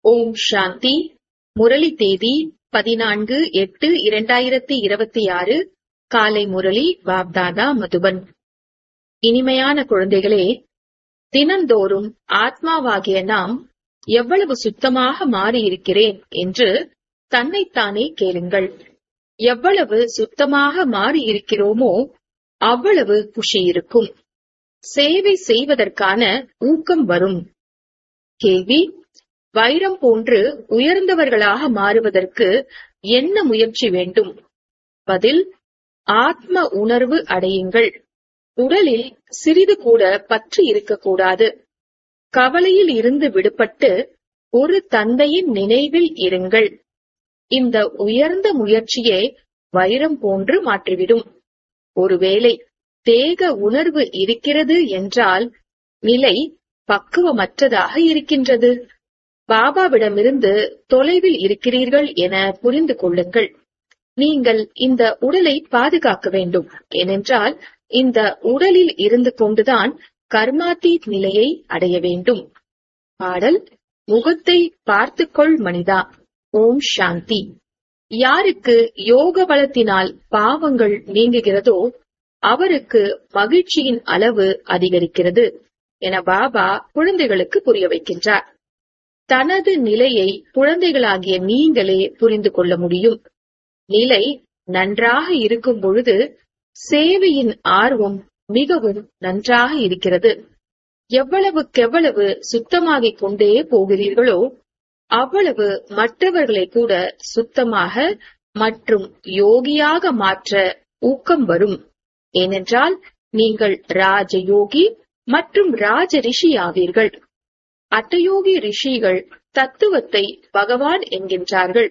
ஓம் சாந்தி முரளி தேதி பதினான்கு எட்டு இரண்டாயிரத்தி இருபத்தி ஆறு காலை முரளி பாப்தாதா மதுபன் இனிமையான குழந்தைகளே தினந்தோறும் ஆத்மாவாகிய நாம் எவ்வளவு சுத்தமாக மாறியிருக்கிறேன் என்று தன்னைத்தானே கேளுங்கள் எவ்வளவு சுத்தமாக மாறியிருக்கிறோமோ அவ்வளவு குஷி இருக்கும் சேவை செய்வதற்கான ஊக்கம் வரும் கேள்வி வைரம் போன்று உயர்ந்தவர்களாக மாறுவதற்கு என்ன முயற்சி வேண்டும் பதில் ஆத்ம உணர்வு அடையுங்கள் உடலில் சிறிது கூட பற்று இருக்கக்கூடாது கவலையில் இருந்து விடுபட்டு ஒரு தந்தையின் நினைவில் இருங்கள் இந்த உயர்ந்த முயற்சியே வைரம் போன்று மாற்றிவிடும் ஒருவேளை தேக உணர்வு இருக்கிறது என்றால் நிலை பக்குவமற்றதாக இருக்கின்றது பாபாவிடமிருந்து தொலைவில் இருக்கிறீர்கள் என புரிந்து கொள்ளுங்கள் நீங்கள் இந்த உடலை பாதுகாக்க வேண்டும் ஏனென்றால் இந்த உடலில் இருந்து கொண்டுதான் கர்மாத்தீத் நிலையை அடைய வேண்டும் பாடல் முகத்தை பார்த்துக்கொள் மனிதா ஓம் சாந்தி யாருக்கு யோக பலத்தினால் பாவங்கள் நீங்குகிறதோ அவருக்கு மகிழ்ச்சியின் அளவு அதிகரிக்கிறது என பாபா குழந்தைகளுக்கு புரிய வைக்கின்றார் தனது நிலையை குழந்தைகளாகிய நீங்களே புரிந்து கொள்ள முடியும் நிலை நன்றாக இருக்கும் பொழுது சேவையின் ஆர்வம் மிகவும் நன்றாக இருக்கிறது எவ்வளவுக்கெவ்வளவு சுத்தமாகிக் கொண்டே போகிறீர்களோ அவ்வளவு மற்றவர்களை கூட சுத்தமாக மற்றும் யோகியாக மாற்ற ஊக்கம் வரும் ஏனென்றால் நீங்கள் ராஜயோகி மற்றும் ராஜ ரிஷி ஆவீர்கள் அட்டயோகி ரிஷிகள் தத்துவத்தை பகவான் என்கின்றார்கள்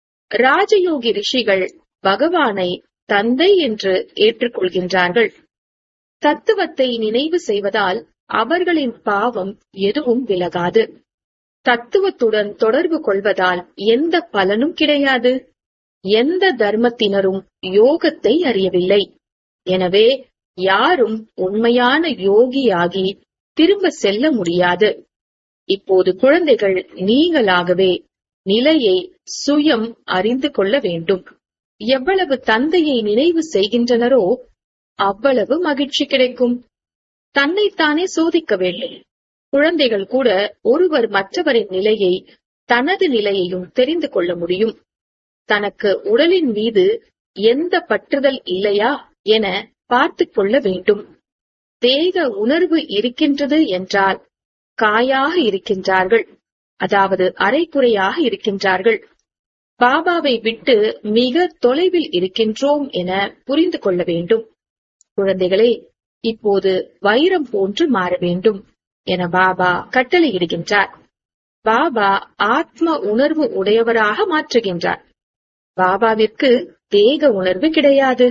ராஜயோகி ரிஷிகள் பகவானை தந்தை என்று ஏற்றுக்கொள்கின்றார்கள் தத்துவத்தை நினைவு செய்வதால் அவர்களின் பாவம் எதுவும் விலகாது தத்துவத்துடன் தொடர்பு கொள்வதால் எந்த பலனும் கிடையாது எந்த தர்மத்தினரும் யோகத்தை அறியவில்லை எனவே யாரும் உண்மையான யோகியாகி திரும்ப செல்ல முடியாது இப்போது குழந்தைகள் நீங்களாகவே நிலையை சுயம் அறிந்து கொள்ள வேண்டும் எவ்வளவு தந்தையை நினைவு செய்கின்றனரோ அவ்வளவு மகிழ்ச்சி கிடைக்கும் தன்னைத்தானே சோதிக்க வேண்டும் குழந்தைகள் கூட ஒருவர் மற்றவரின் நிலையை தனது நிலையையும் தெரிந்து கொள்ள முடியும் தனக்கு உடலின் மீது எந்த பற்றுதல் இல்லையா என பார்த்து கொள்ள வேண்டும் தேக உணர்வு இருக்கின்றது என்றால் காயாக இருக்கின்றார்கள் அதாவது அரைக்குறையாக இருக்கின்றார்கள் பாபாவை விட்டு மிக தொலைவில் இருக்கின்றோம் என புரிந்து கொள்ள வேண்டும் குழந்தைகளே இப்போது வைரம் போன்று மாற வேண்டும் என பாபா கட்டளையிடுகின்றார் பாபா ஆத்ம உணர்வு உடையவராக மாற்றுகின்றார் பாபாவிற்கு தேக உணர்வு கிடையாது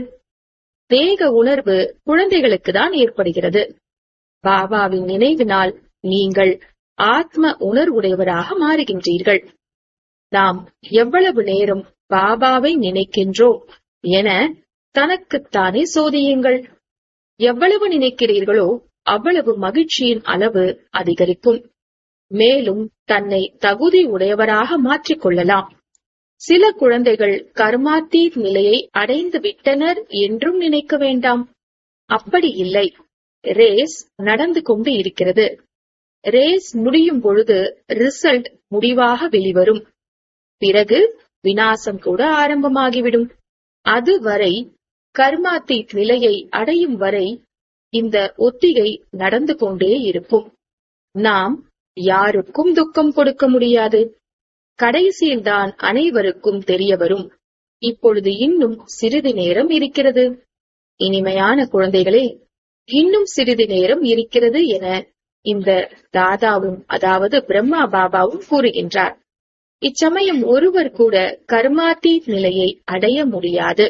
தேக உணர்வு குழந்தைகளுக்கு தான் ஏற்படுகிறது பாபாவின் நினைவினால் நீங்கள் ஆத்ம உணர்வுடையவராக மாறுகின்றீர்கள் நாம் எவ்வளவு நேரம் பாபாவை நினைக்கின்றோம் என தனக்குத்தானே சோதியுங்கள் எவ்வளவு நினைக்கிறீர்களோ அவ்வளவு மகிழ்ச்சியின் அளவு அதிகரிக்கும் மேலும் தன்னை தகுதி உடையவராக மாற்றிக் கொள்ளலாம் சில குழந்தைகள் கர்மாத்தீத் நிலையை அடைந்து விட்டனர் என்றும் நினைக்க வேண்டாம் அப்படி இல்லை ரேஸ் நடந்து கொண்டு இருக்கிறது ரேஸ் முடியும் பொழுது ரிசல்ட் முடிவாக வெளிவரும் பிறகு வினாசம் கூட ஆரம்பமாகிவிடும் அதுவரை கர்மாத்தீத் நிலையை அடையும் வரை இந்த ஒத்திகை நடந்து கொண்டே இருக்கும் நாம் யாருக்கும் துக்கம் கொடுக்க முடியாது கடைசியில்தான் அனைவருக்கும் தெரிய வரும் இப்பொழுது இன்னும் சிறிது நேரம் இருக்கிறது இனிமையான குழந்தைகளே இன்னும் சிறிது நேரம் இருக்கிறது என இந்த தாதாவும் அதாவது பிரம்மா பாபாவும் கூறுகின்றார் இச்சமயம் ஒருவர் கூட கர்மாத்தீ நிலையை அடைய முடியாது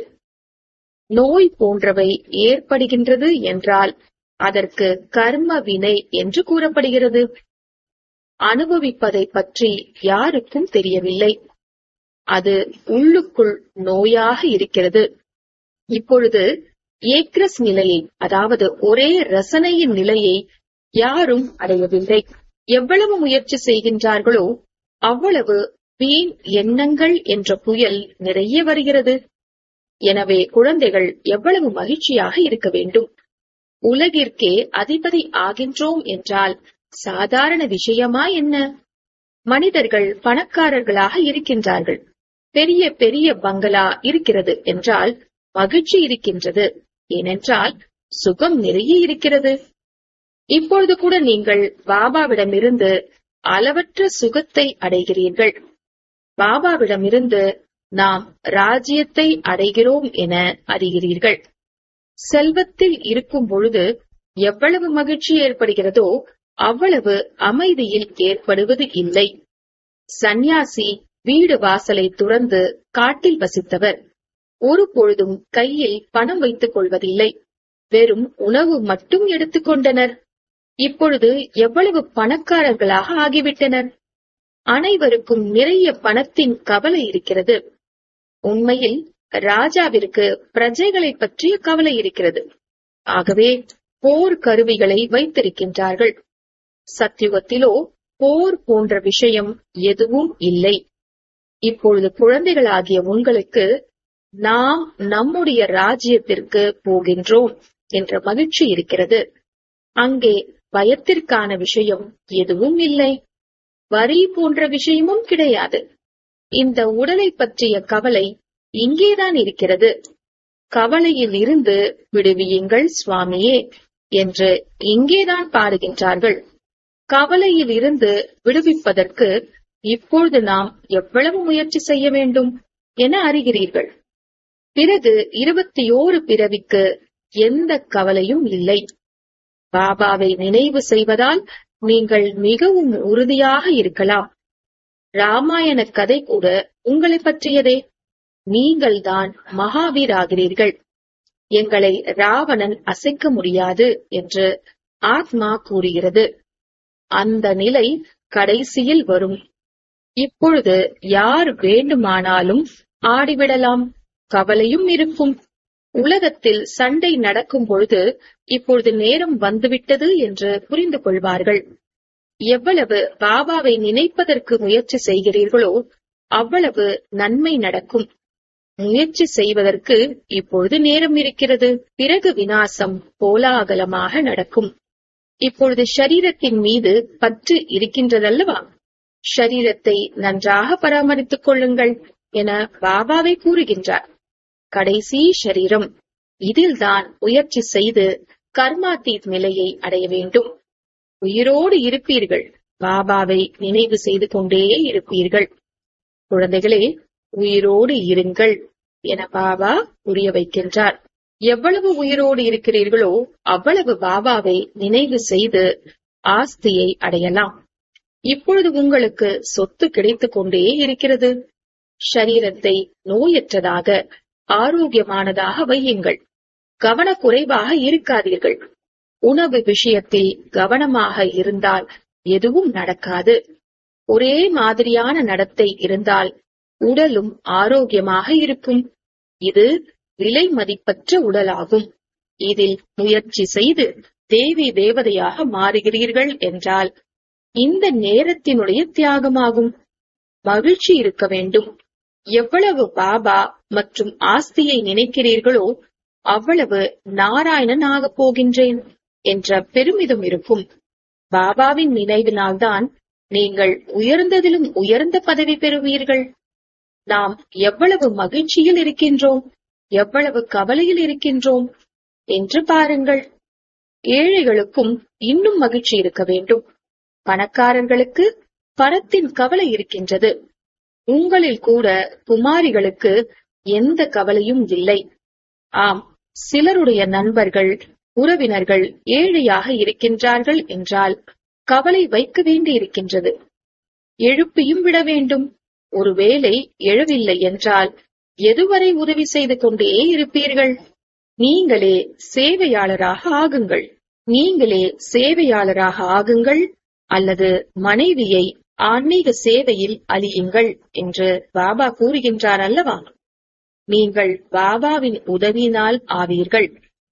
நோய் போன்றவை ஏற்படுகின்றது என்றால் அதற்கு கர்ம வினை என்று கூறப்படுகிறது அனுபவிப்பதை பற்றி யாருக்கும் தெரியவில்லை அது உள்ளுக்குள் நோயாக இருக்கிறது இப்பொழுது ஏக்ரஸ் நிலையை அதாவது ஒரே ரசனையின் நிலையை யாரும் அடையவில்லை எவ்வளவு முயற்சி செய்கின்றார்களோ அவ்வளவு வீண் எண்ணங்கள் என்ற புயல் நிறைய வருகிறது எனவே குழந்தைகள் எவ்வளவு மகிழ்ச்சியாக இருக்க வேண்டும் உலகிற்கே அதிபதி ஆகின்றோம் என்றால் சாதாரண விஷயமா என்ன மனிதர்கள் பணக்காரர்களாக இருக்கின்றார்கள் பெரிய பெரிய பங்களா இருக்கிறது என்றால் மகிழ்ச்சி இருக்கின்றது ஏனென்றால் சுகம் நிறைய இருக்கிறது இப்பொழுது கூட நீங்கள் பாபாவிடமிருந்து அளவற்ற சுகத்தை அடைகிறீர்கள் பாபாவிடமிருந்து நாம் ராஜ்யத்தை அடைகிறோம் என அறிகிறீர்கள் செல்வத்தில் இருக்கும் பொழுது எவ்வளவு மகிழ்ச்சி ஏற்படுகிறதோ அவ்வளவு அமைதியில் ஏற்படுவது இல்லை சந்நியாசி வீடு வாசலை துறந்து காட்டில் வசித்தவர் ஒரு பொழுதும் கையில் பணம் வைத்துக் கொள்வதில்லை வெறும் உணவு மட்டும் எடுத்துக்கொண்டனர் இப்பொழுது எவ்வளவு பணக்காரர்களாக ஆகிவிட்டனர் அனைவருக்கும் நிறைய பணத்தின் கவலை இருக்கிறது உண்மையில் ராஜாவிற்கு பிரஜைகளை பற்றிய கவலை இருக்கிறது ஆகவே போர் கருவிகளை வைத்திருக்கின்றார்கள் சத்தியுகத்திலோ போர் போன்ற விஷயம் எதுவும் இல்லை இப்பொழுது குழந்தைகளாகிய உங்களுக்கு நாம் நம்முடைய ராஜ்யத்திற்கு போகின்றோம் என்ற மகிழ்ச்சி இருக்கிறது அங்கே பயத்திற்கான விஷயம் எதுவும் இல்லை வரி போன்ற விஷயமும் கிடையாது இந்த உடலை பற்றிய கவலை இங்கேதான் இருக்கிறது கவலையில் இருந்து விடுவியுங்கள் சுவாமியே என்று இங்கேதான் பாடுகின்றார்கள் கவலையில் இருந்து விடுவிப்பதற்கு இப்பொழுது நாம் எவ்வளவு முயற்சி செய்ய வேண்டும் என அறிகிறீர்கள் பிறகு இருபத்தி ஓரு பிறவிக்கு எந்த கவலையும் இல்லை பாபாவை நினைவு செய்வதால் நீங்கள் மிகவும் உறுதியாக இருக்கலாம் ராமாயண கதை கூட உங்களை பற்றியதே நீங்கள்தான் மகாவீர் ஆகிறீர்கள் எங்களை ராவணன் அசைக்க முடியாது என்று ஆத்மா கூறுகிறது அந்த நிலை கடைசியில் வரும் இப்பொழுது யார் வேண்டுமானாலும் ஆடிவிடலாம் கவலையும் இருக்கும் உலகத்தில் சண்டை நடக்கும் பொழுது இப்பொழுது நேரம் வந்துவிட்டது என்று புரிந்து கொள்வார்கள் எவ்வளவு பாபாவை நினைப்பதற்கு முயற்சி செய்கிறீர்களோ அவ்வளவு நன்மை நடக்கும் முயற்சி செய்வதற்கு இப்பொழுது நேரம் இருக்கிறது பிறகு வினாசம் கோலாகலமாக நடக்கும் இப்பொழுது ஷரீரத்தின் மீது பற்று இருக்கின்றதல்லவா ஷரீரத்தை நன்றாக பராமரித்துக் கொள்ளுங்கள் என பாபாவை கூறுகின்றார் கடைசி ஷரீரம் இதில்தான் முயற்சி செய்து கர்மாத்தீத் நிலையை அடைய வேண்டும் உயிரோடு இருப்பீர்கள் பாபாவை நினைவு செய்து கொண்டே இருப்பீர்கள் குழந்தைகளே உயிரோடு இருங்கள் என பாபா புரிய வைக்கின்றார் எவ்வளவு உயிரோடு இருக்கிறீர்களோ அவ்வளவு பாபாவை நினைவு செய்து ஆஸ்தியை அடையலாம் இப்பொழுது உங்களுக்கு சொத்து கிடைத்துக் கொண்டே இருக்கிறது ஷரீரத்தை நோயற்றதாக ஆரோக்கியமானதாக வையுங்கள் கவனக்குறைவாக இருக்காதீர்கள் உணவு விஷயத்தில் கவனமாக இருந்தால் எதுவும் நடக்காது ஒரே மாதிரியான நடத்தை இருந்தால் உடலும் ஆரோக்கியமாக இருக்கும் இது விலை மதிப்பற்ற உடலாகும் இதில் முயற்சி செய்து தேவி தேவதையாக மாறுகிறீர்கள் என்றால் இந்த நேரத்தினுடைய தியாகமாகும் மகிழ்ச்சி இருக்க வேண்டும் எவ்வளவு பாபா மற்றும் ஆஸ்தியை நினைக்கிறீர்களோ அவ்வளவு நாராயணன் ஆகப் போகின்றேன் என்ற பெருமிதம் இருக்கும் பாபாவின் நினைவினால்தான் நீங்கள் உயர்ந்ததிலும் உயர்ந்த பதவி பெறுவீர்கள் நாம் எவ்வளவு மகிழ்ச்சியில் இருக்கின்றோம் எவ்வளவு கவலையில் இருக்கின்றோம் என்று பாருங்கள் ஏழைகளுக்கும் இன்னும் மகிழ்ச்சி இருக்க வேண்டும் பணக்காரர்களுக்கு பணத்தின் கவலை இருக்கின்றது உங்களில் கூட குமாரிகளுக்கு எந்த கவலையும் இல்லை ஆம் சிலருடைய நண்பர்கள் உறவினர்கள் ஏழையாக இருக்கின்றார்கள் என்றால் கவலை வைக்க வேண்டி இருக்கின்றது எழுப்பியும் விட வேண்டும் ஒருவேளை எழவில்லை என்றால் எதுவரை உதவி செய்து கொண்டே இருப்பீர்கள் நீங்களே சேவையாளராக ஆகுங்கள் நீங்களே சேவையாளராக ஆகுங்கள் அல்லது மனைவியை ஆன்மீக சேவையில் அழியுங்கள் என்று பாபா கூறுகின்றார் அல்லவா நீங்கள் பாபாவின் உதவியினால் ஆவீர்கள்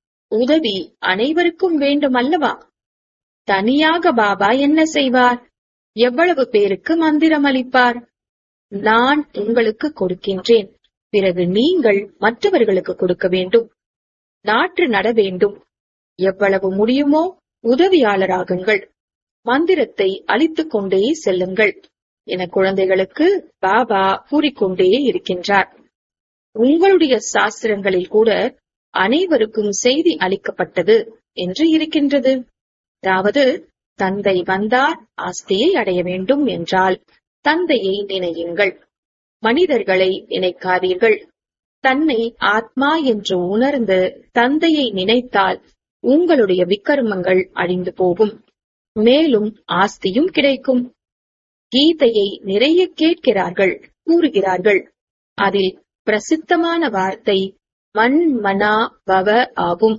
உதவி அனைவருக்கும் வேண்டும் அல்லவா தனியாக பாபா என்ன செய்வார் எவ்வளவு பேருக்கு மந்திரம் அளிப்பார் நான் உங்களுக்கு கொடுக்கின்றேன் பிறகு நீங்கள் மற்றவர்களுக்கு கொடுக்க வேண்டும் நாற்று நட வேண்டும் எவ்வளவு முடியுமோ உதவியாளராகுங்கள் மந்திரத்தை அளித்துக் கொண்டே செல்லுங்கள் என குழந்தைகளுக்கு பாபா கூறிக்கொண்டே இருக்கின்றார் உங்களுடைய சாஸ்திரங்களில் கூட அனைவருக்கும் செய்தி அளிக்கப்பட்டது என்று இருக்கின்றது அதாவது தந்தை வந்தார் ஆஸ்தியை அடைய வேண்டும் என்றால் தந்தையை நினையுங்கள் மனிதர்களை நினைக்காதீர்கள் தன்னை ஆத்மா என்று உணர்ந்து தந்தையை நினைத்தால் உங்களுடைய விக்கர்மங்கள் அழிந்து போகும் மேலும் ஆஸ்தியும் கிடைக்கும் கீதையை நிறைய கேட்கிறார்கள் கூறுகிறார்கள் அதில் பிரசித்தமான வார்த்தை மண் மனா பவ ஆகும்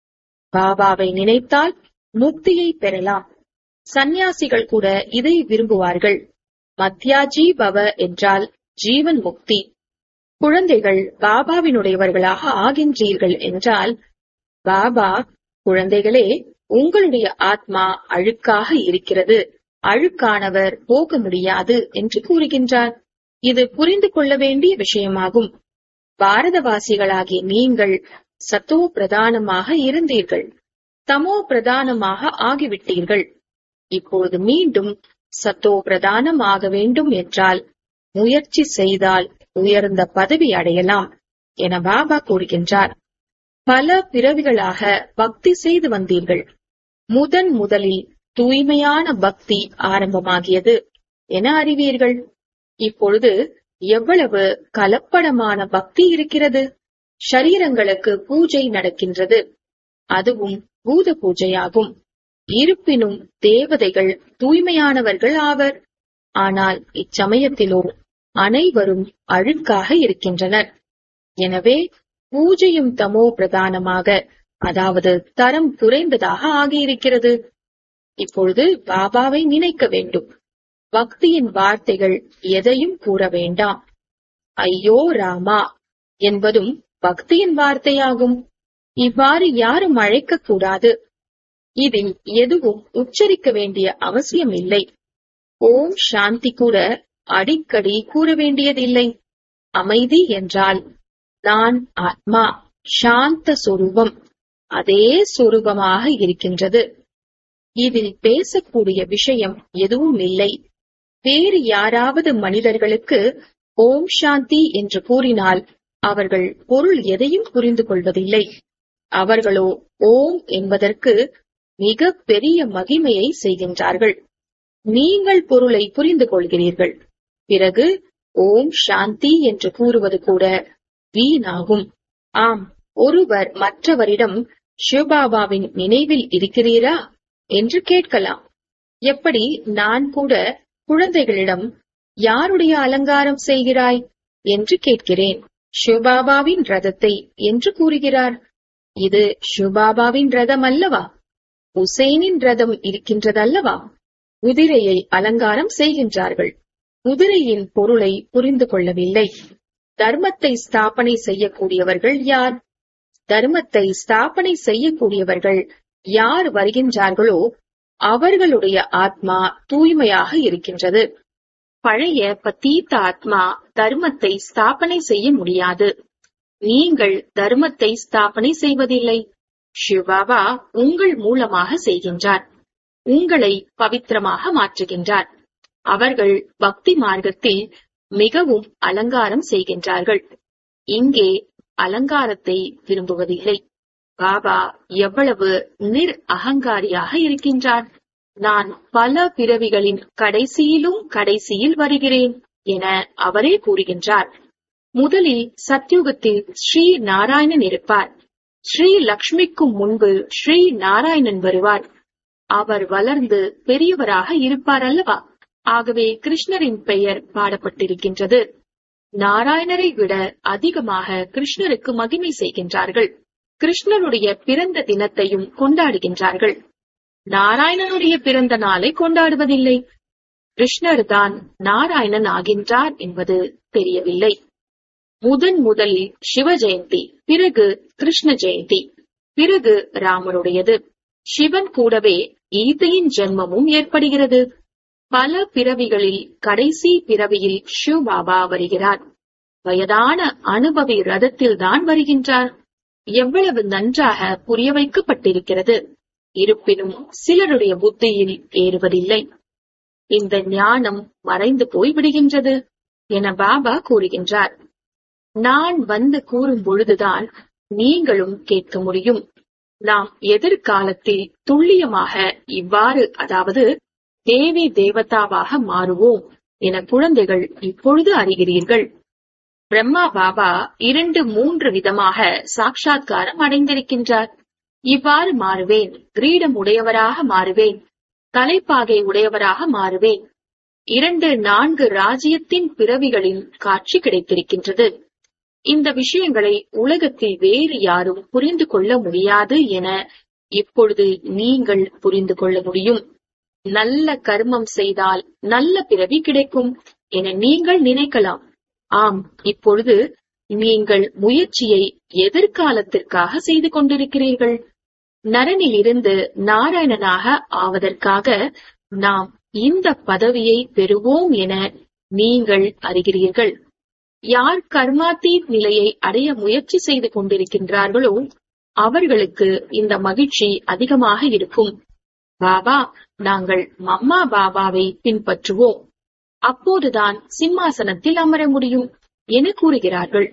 பாபாவை நினைத்தால் முக்தியை பெறலாம் சந்நியாசிகள் கூட இதை விரும்புவார்கள் மத்யாஜி பவ என்றால் ஜீவன் முக்தி குழந்தைகள் பாபாவினுடையவர்களாக ஆகின்றீர்கள் என்றால் பாபா குழந்தைகளே உங்களுடைய ஆத்மா அழுக்காக இருக்கிறது அழுக்கானவர் போக முடியாது என்று கூறுகின்றார் இது புரிந்து கொள்ள வேண்டிய விஷயமாகும் பாரதவாசிகளாகிய நீங்கள் சத்தோ பிரதானமாக இருந்தீர்கள் தமோ பிரதானமாக ஆகிவிட்டீர்கள் இப்பொழுது மீண்டும் சத்தோ பிரதானம் ஆக வேண்டும் என்றால் முயற்சி செய்தால் உயர்ந்த பதவி அடையலாம் என பாபா கூறுகின்றார் பல பிறவிகளாக பக்தி செய்து வந்தீர்கள் முதன் முதலில் தூய்மையான பக்தி ஆரம்பமாகியது என அறிவீர்கள் இப்பொழுது எவ்வளவு கலப்படமான பக்தி இருக்கிறது ஷரீரங்களுக்கு பூஜை நடக்கின்றது அதுவும் பூத பூஜையாகும் இருப்பினும் தேவதைகள் தூய்மையானவர்கள் ஆவர் ஆனால் இச்சமயத்திலோ அனைவரும் அழுக்காக இருக்கின்றனர் எனவே பூஜையும் தமோ பிரதானமாக அதாவது தரம் குறைந்ததாக ஆகியிருக்கிறது இப்பொழுது பாபாவை நினைக்க வேண்டும் பக்தியின் வார்த்தைகள் எதையும் கூற வேண்டாம் ஐயோ ராமா என்பதும் பக்தியின் வார்த்தையாகும் இவ்வாறு யாரும் அழைக்க கூடாது இதில் எதுவும் உச்சரிக்க வேண்டிய அவசியம் இல்லை ஓம் சாந்தி கூட அடிக்கடி கூற வேண்டியதில்லை அமைதி என்றால் நான் ஆத்மா சாந்த சொரூபம் அதே சொரூபமாக இருக்கின்றது இதில் பேசக்கூடிய விஷயம் எதுவும் இல்லை வேறு யாராவது மனிதர்களுக்கு ஓம் சாந்தி என்று கூறினால் அவர்கள் பொருள் எதையும் புரிந்து கொள்வதில்லை அவர்களோ ஓம் என்பதற்கு மிக பெரிய மகிமையை செய்கின்றார்கள் நீங்கள் பொருளை புரிந்து கொள்கிறீர்கள் பிறகு ஓம் சாந்தி என்று கூறுவது கூட வீணாகும் ஆம் ஒருவர் மற்றவரிடம் சிவபாபாவின் நினைவில் இருக்கிறீரா என்று கேட்கலாம் எப்படி நான் கூட குழந்தைகளிடம் யாருடைய அலங்காரம் செய்கிறாய் என்று கேட்கிறேன் சிவபாபாவின் ரதத்தை என்று கூறுகிறார் இது சிவபாபாவின் ரதம் அல்லவா உசைனின் ரதம் இருக்கின்றதல்லவா குதிரையை அலங்காரம் செய்கின்றார்கள் குதிரையின் பொருளை புரிந்து கொள்ளவில்லை தர்மத்தை ஸ்தாபனை செய்யக்கூடியவர்கள் யார் தர்மத்தை ஸ்தாபனை செய்யக்கூடியவர்கள் யார் வருகின்றார்களோ அவர்களுடைய ஆத்மா தூய்மையாக இருக்கின்றது பழைய பத்தீத்த ஆத்மா தர்மத்தை ஸ்தாபனை செய்ய முடியாது நீங்கள் தர்மத்தை ஸ்தாபனை செய்வதில்லை சிவபாபா உங்கள் மூலமாக செய்கின்றார் உங்களை பவித்திரமாக மாற்றுகின்றார் அவர்கள் பக்தி மார்க்கத்தில் மிகவும் அலங்காரம் செய்கின்றார்கள் இங்கே அலங்காரத்தை விரும்புவதில்லை பாபா எவ்வளவு நிர் அகங்காரியாக இருக்கின்றார் நான் பல பிறவிகளின் கடைசியிலும் கடைசியில் வருகிறேன் என அவரே கூறுகின்றார் முதலில் சத்யுகத்தில் ஸ்ரீ நாராயணன் இருப்பார் ஸ்ரீ லக்ஷ்மிக்கும் முன்பு ஸ்ரீ நாராயணன் வருவார் அவர் வளர்ந்து பெரியவராக இருப்பார் அல்லவா ஆகவே கிருஷ்ணரின் பெயர் பாடப்பட்டிருக்கின்றது நாராயணரை விட அதிகமாக கிருஷ்ணருக்கு மகிமை செய்கின்றார்கள் கிருஷ்ணருடைய பிறந்த தினத்தையும் கொண்டாடுகின்றார்கள் நாராயணனுடைய பிறந்த நாளை கொண்டாடுவதில்லை கிருஷ்ணர் தான் நாராயணன் ஆகின்றார் என்பது தெரியவில்லை முதன் முதலில் சிவ ஜெயந்தி பிறகு கிருஷ்ண ஜெயந்தி பிறகு ராமருடையது சிவன் கூடவே கீதையின் ஜென்மமும் ஏற்படுகிறது பல பிறவிகளில் கடைசி பிறவியில் ஷிவ் பாபா வருகிறார் வயதான அனுபவி ரதத்தில் தான் வருகின்றார் எவ்வளவு நன்றாக புரிய வைக்கப்பட்டிருக்கிறது இருப்பினும் சிலருடைய புத்தியில் ஏறுவதில்லை இந்த ஞானம் மறைந்து போய் விடுகின்றது என பாபா கூறுகின்றார் நான் வந்து கூறும் பொழுதுதான் நீங்களும் கேட்க முடியும் நாம் எதிர்காலத்தில் துல்லியமாக இவ்வாறு அதாவது தேவி தேவதாவாக மாறுவோம் என குழந்தைகள் இப்பொழுது அறிகிறீர்கள் பிரம்மா பாபா இரண்டு மூன்று விதமாக சாட்சாத்காரம் அடைந்திருக்கின்றார் இவ்வாறு மாறுவேன் கிரீடம் உடையவராக மாறுவேன் தலைப்பாகை உடையவராக மாறுவேன் இரண்டு நான்கு ராஜ்யத்தின் பிறவிகளின் காட்சி கிடைத்திருக்கின்றது இந்த விஷயங்களை உலகத்தில் வேறு யாரும் புரிந்து கொள்ள முடியாது என இப்பொழுது நீங்கள் புரிந்து கொள்ள முடியும் நல்ல கர்மம் செய்தால் நல்ல பிறவி கிடைக்கும் என நீங்கள் நினைக்கலாம் ஆம் இப்பொழுது நீங்கள் முயற்சியை எதிர்காலத்திற்காக செய்து கொண்டிருக்கிறீர்கள் நரனில் இருந்து நாராயணனாக ஆவதற்காக நாம் இந்த பதவியை பெறுவோம் என நீங்கள் அறிகிறீர்கள் யார் கர்மாத்தீத் நிலையை அடைய முயற்சி செய்து கொண்டிருக்கின்றார்களோ அவர்களுக்கு இந்த மகிழ்ச்சி அதிகமாக இருக்கும் பாபா நாங்கள் மம்மா பாபாவை பின்பற்றுவோம் அப்போதுதான் சிம்மாசனத்தில் அமர முடியும் என கூறுகிறார்கள்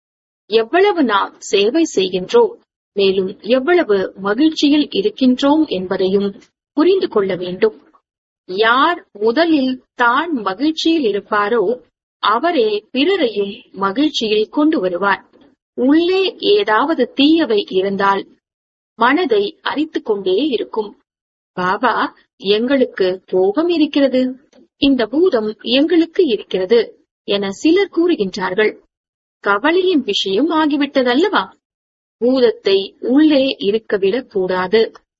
எவ்வளவு நாம் சேவை செய்கின்றோம் மேலும் எவ்வளவு மகிழ்ச்சியில் இருக்கின்றோம் என்பதையும் புரிந்து கொள்ள வேண்டும் யார் முதலில் தான் மகிழ்ச்சியில் இருப்பாரோ அவரே பிறரையும் மகிழ்ச்சியில் கொண்டு வருவார் உள்ளே ஏதாவது தீயவை இருந்தால் மனதை அரித்துக் கொண்டே இருக்கும் பாபா எங்களுக்கு கோபம் இருக்கிறது இந்த பூதம் எங்களுக்கு இருக்கிறது என சிலர் கூறுகின்றார்கள் கவலையின் விஷயம் ஆகிவிட்டதல்லவா பூதத்தை உள்ளே இருக்கவிடக் கூடாது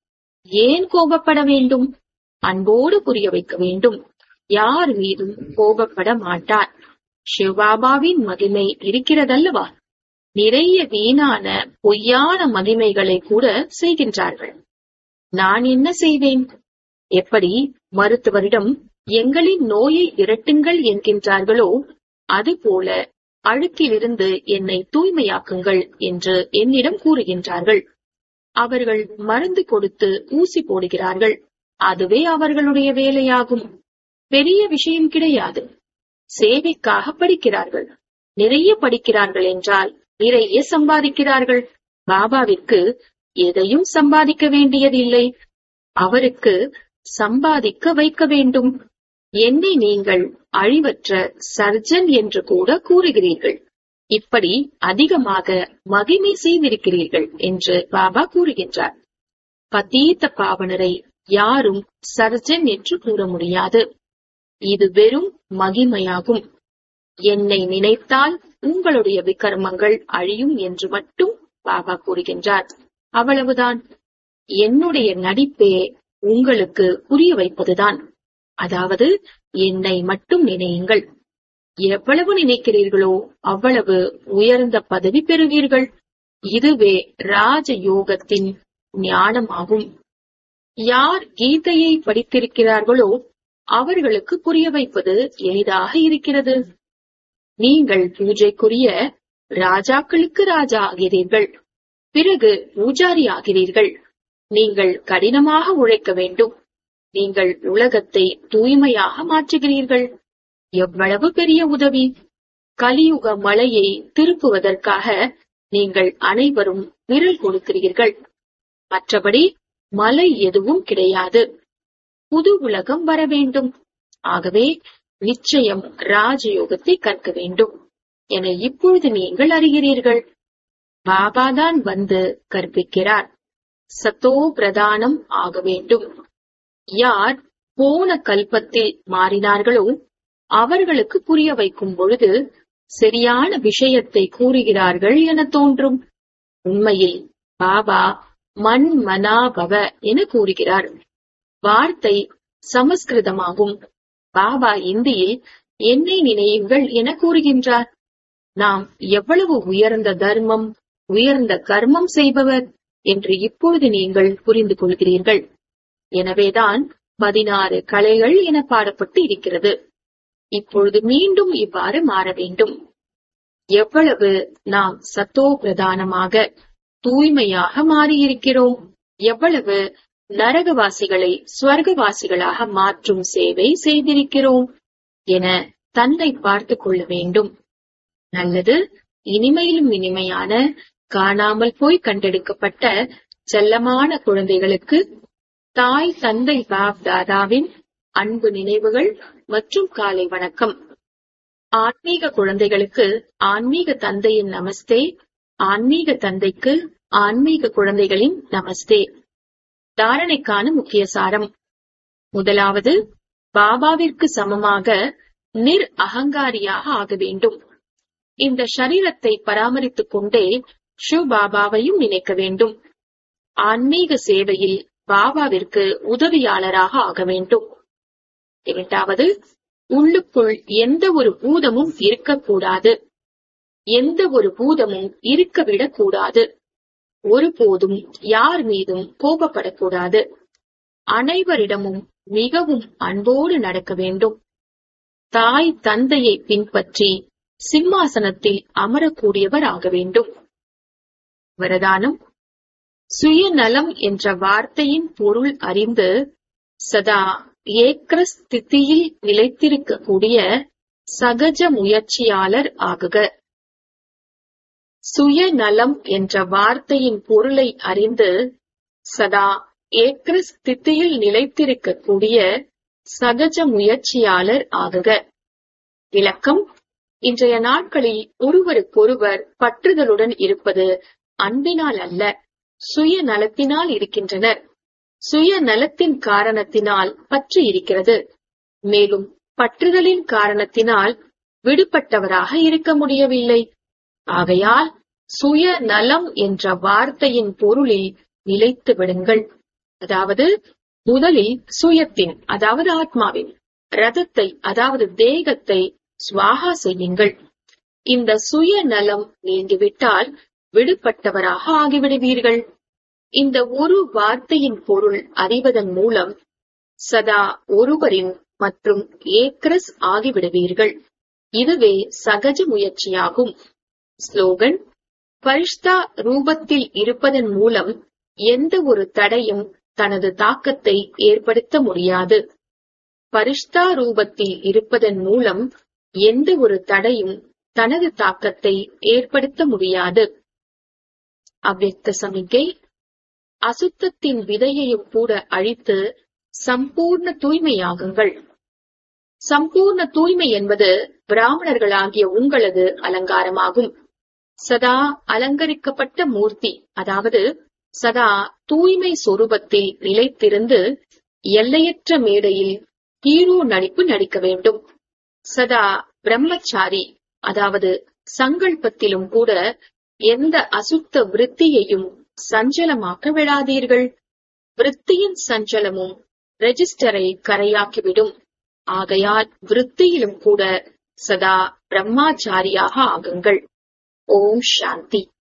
ஏன் கோபப்பட வேண்டும் அன்போடு புரிய வைக்க வேண்டும் யார் மீதும் கோபப்பட மாட்டார் சிவபாபாவின் மகிமை இருக்கிறதல்லவா நிறைய வீணான பொய்யான மகிமைகளை கூட செய்கின்றார்கள் நான் என்ன செய்வேன் எப்படி மருத்துவரிடம் எங்களின் நோயை விரட்டுங்கள் என்கின்றார்களோ அதுபோல அழுக்கிலிருந்து என்னை தூய்மையாக்குங்கள் என்று என்னிடம் கூறுகின்றார்கள் அவர்கள் மருந்து கொடுத்து ஊசி போடுகிறார்கள் அதுவே அவர்களுடைய வேலையாகும் பெரிய விஷயம் கிடையாது சேவைக்காக படிக்கிறார்கள் நிறைய படிக்கிறார்கள் என்றால் நிறைய சம்பாதிக்கிறார்கள் பாபாவிற்கு எதையும் சம்பாதிக்க வேண்டியதில்லை அவருக்கு சம்பாதிக்க வைக்க வேண்டும் என்னை நீங்கள் அழிவற்ற சர்ஜன் என்று கூட கூறுகிறீர்கள் இப்படி அதிகமாக மகிமை செய்திருக்கிறீர்கள் என்று பாபா கூறுகின்றார் பதீத்த பாவனரை யாரும் சர்ஜன் என்று கூற முடியாது இது வெறும் மகிமையாகும் என்னை நினைத்தால் உங்களுடைய விகர்மங்கள் அழியும் என்று மட்டும் பாபா கூறுகின்றார் அவ்வளவுதான் என்னுடைய நடிப்பே உங்களுக்கு புரிய வைப்பதுதான் அதாவது என்னை மட்டும் நினையுங்கள் எவ்வளவு நினைக்கிறீர்களோ அவ்வளவு உயர்ந்த பதவி பெறுவீர்கள் இதுவே ராஜ யோகத்தின் ஞானமாகும் யார் கீதையை படித்திருக்கிறார்களோ அவர்களுக்கு புரிய வைப்பது எளிதாக இருக்கிறது நீங்கள் பூஜைக்குரிய ராஜாக்களுக்கு ராஜா ஆகிறீர்கள் பிறகு பூஜாரி ஆகிறீர்கள் நீங்கள் கடினமாக உழைக்க வேண்டும் நீங்கள் உலகத்தை தூய்மையாக மாற்றுகிறீர்கள் எவ்வளவு பெரிய உதவி கலியுக மலையை திருப்புவதற்காக நீங்கள் அனைவரும் விரல் கொடுக்கிறீர்கள் மற்றபடி மலை எதுவும் கிடையாது புது உலகம் வர வேண்டும் ஆகவே நிச்சயம் ராஜயோகத்தை கற்க வேண்டும் என இப்பொழுது நீங்கள் அறிகிறீர்கள் பாபாதான் வந்து கற்பிக்கிறார் சத்தோ பிரதானம் ஆக வேண்டும் யார் போன கல்பத்தில் மாறினார்களோ அவர்களுக்கு புரிய வைக்கும் பொழுது சரியான விஷயத்தை கூறுகிறார்கள் என தோன்றும் உண்மையில் பாபா மண் மனாபவ என கூறுகிறார் வார்த்தை சமஸ்கிருதமாகும் பாபா இந்தியில் என்னை நினையுங்கள் என கூறுகின்றார் நாம் எவ்வளவு உயர்ந்த தர்மம் உயர்ந்த கர்மம் செய்பவர் என்று இப்பொழுது நீங்கள் புரிந்து கொள்கிறீர்கள் எனவேதான் பதினாறு கலைகள் என பாடப்பட்டு இருக்கிறது இப்பொழுது மீண்டும் இவ்வாறு மாற வேண்டும் எவ்வளவு நாம் சத்தோ பிரதானமாக தூய்மையாக மாறியிருக்கிறோம் எவ்வளவு நரகவாசிகளை ஸ்வர்கவாசிகளாக மாற்றும் சேவை செய்திருக்கிறோம் என தன்னை பார்த்துக் கொள்ள வேண்டும் நல்லது இனிமையிலும் இனிமையான காணாமல் போய் கண்டெடுக்கப்பட்ட செல்லமான குழந்தைகளுக்கு தாய் தந்தை பாப் தாதாவின் அன்பு நினைவுகள் மற்றும் காலை வணக்கம் ஆன்மீக குழந்தைகளுக்கு ஆன்மீக தந்தையின் நமஸ்தே ஆன்மீக தந்தைக்கு ஆன்மீக குழந்தைகளின் நமஸ்தே தாரணைக்கான முக்கிய சாரம் முதலாவது பாபாவிற்கு சமமாக நிர் அகங்காரியாக ஆக வேண்டும் இந்த சரீரத்தை பராமரித்துக் கொண்டே ஷு பாபாவையும் நினைக்க வேண்டும் ஆன்மீக சேவையில் பாபாவிற்கு உதவியாளராக ஆக வேண்டும் இரண்டாவது உள்ளுக்குள் எந்த ஒரு பூதமும் இருக்கக்கூடாது எந்த ஒரு பூதமும் இருக்கவிடக் கூடாது ஒருபோதும் யார் மீதும் கோபப்படக்கூடாது அனைவரிடமும் மிகவும் அன்போடு நடக்க வேண்டும் தாய் தந்தையை பின்பற்றி சிம்மாசனத்தில் அமரக்கூடியவர் ஆக வேண்டும் வரதானம் சுயநலம் என்ற வார்த்தையின் பொருள் அறிந்து சதா ஏக்ர ஸ்திதியில் நிலைத்திருக்கக்கூடிய சகஜ முயற்சியாளர் ஆகுக சுயநலம் என்ற வார்த்தையின் பொருளை அறிந்து சதா ஏக்ர ஸ்திதியில் நிலைத்திருக்கக்கூடிய சகஜ முயற்சியாளர் ஆகுக விளக்கம் இன்றைய நாட்களில் ஒருவருக்கொருவர் பற்றுதலுடன் இருப்பது அன்பினால் அல்ல சுய நலத்தினால் இருக்கின்றனர் சுய நலத்தின் காரணத்தினால் பற்று இருக்கிறது மேலும் பற்றுதலின் காரணத்தினால் விடுபட்டவராக இருக்க முடியவில்லை ஆகையால் சுய நலம் என்ற வார்த்தையின் பொருளில் நிலைத்து விடுங்கள் அதாவது முதலில் சுயத்தின் அதாவது ஆத்மாவின் ரதத்தை அதாவது தேகத்தை சுவாகா செய்யுங்கள் இந்த சுய நலம் நீங்கிவிட்டால் விடுபட்டவராக ஆகிவிடுவீர்கள் இந்த ஒரு வார்த்தையின் பொருள் அறிவதன் மூலம் சதா ஒருவரின் மற்றும் ஏக்ரஸ் ஆகிவிடுவீர்கள் இதுவே சகஜ முயற்சியாகும் ஸ்லோகன் பரிஷ்தா ரூபத்தில் இருப்பதன் மூலம் எந்த ஒரு தடையும் தனது தாக்கத்தை ஏற்படுத்த முடியாது பரிஷ்தா ரூபத்தில் இருப்பதன் மூலம் எந்த ஒரு தடையும் தனது தாக்கத்தை ஏற்படுத்த முடியாது அவ்வக்த சமிக்கை அசுத்தத்தின் விதையையும் கூட அழித்து சம்பூர்ண தூய்மையாகுங்கள் சம்பூர்ண தூய்மை என்பது பிராமணர்களாகிய உங்களது அலங்காரமாகும் சதா அலங்கரிக்கப்பட்ட மூர்த்தி அதாவது சதா தூய்மை சொரூபத்தில் நிலைத்திருந்து எல்லையற்ற மேடையில் ஹீரோ நடிப்பு நடிக்க வேண்டும் சதா பிரம்மச்சாரி அதாவது சங்கல்பத்திலும் கூட எந்த அசுத்த விருத்தியையும் சஞ்சலமாக்க விடாதீர்கள் விருத்தியின் சஞ்சலமும் ரெஜிஸ்டரை கரையாக்கிவிடும் ஆகையால் விருத்தியிலும் கூட சதா பிரம்மாச்சாரியாக ஆகுங்கள் ஓம் சாந்தி